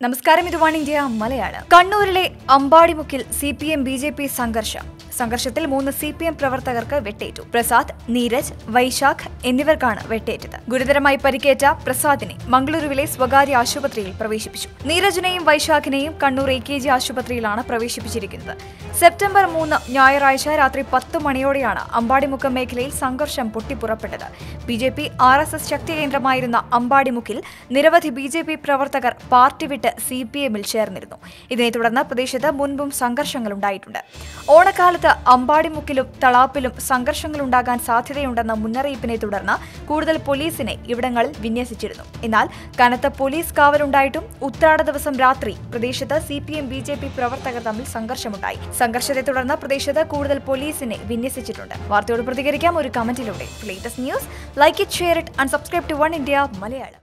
നമസ്കാരം ഇത് one India Malayalam കണ്ണൂരിലെ അമ്പാടിമുക്കിൽ C P M B J P സംഘർഷം സംഘർഷത്തിൽ മൂന്ന് സി പി എം പ്രവർത്തകർക്ക് വെട്ടേറ്റു പ്രസാദ് നീരജ് വൈശാഖ് എന്നിവർക്കാണ് വെട്ടേറ്റത് ഗുരുതരമായി പരിക്കേറ്റ പ്രസാദിനെ മംഗളൂരുവിലെ സ്വകാര്യ ആശുപത്രിയിൽ പ്രവേശിപ്പിച്ചു നീരജിനെയും വൈശാഖിനെയും കണ്ണൂർ എ കെ ജി ആശുപത്രിയിലാണ് പ്രവേശിപ്പിച്ചിരിക്കുന്നത് സെപ്റ്റംബർ മൂന്ന് ഞായറാഴ്ച രാത്രി പത്ത് മണിയോടെയാണ് അമ്പാടിമുക്ക് മേഖലയിൽ സംഘർഷം പൊട്ടിപ്പുറപ്പെട്ടത് B J P R S S ശക്തി കേന്ദ്രമായിരുന്ന അമ്പാടിമുക്കിൽ നിരവധി ബി ജെ പി പ്രവർത്തകർ പാർട്ടി വിട്ട് സി പി എമ്മിൽ ചേർന്നിരുന്നു ഇതിനെ തുടർന്ന് പ്രദേശത്ത് മുൻപും സംഘർഷങ്ങളുണ്ടായിട്ടുണ്ട് ഓണക്കാലത്ത് അമ്പാടിമുക്കിലും തളാപ്പിലും സംഘർഷങ്ങളുണ്ടാകാൻ സാധ്യതയുണ്ടെന്ന മുന്നറിയിപ്പിനെ തുടർന്ന് കൂടുതൽ പോലീസിനെ ഇവിടങ്ങളിൽ വിന്യസിച്ചിരുന്നു എന്നാൽ കനത്ത പോലീസ് കാവലുണ്ടായിട്ടും ഉത്രാട ദിവസം രാത്രി പ്രദേശത്ത് C P M B J P പ്രവർത്തകർ തമ്മിൽ സംഘർഷമുണ്ടായി സംഘർഷത്തെ തുടർന്ന് പ്രദേശത്ത് കൂടുതൽ പോലീസിനെ വിന്യസിച്ചിട്ടുണ്ട് വാർത്തയോട് പ്രതികരിക്കാം ഒരു കമന്റിലൂടെ latest news like it share it and subscribe to one India Malayalam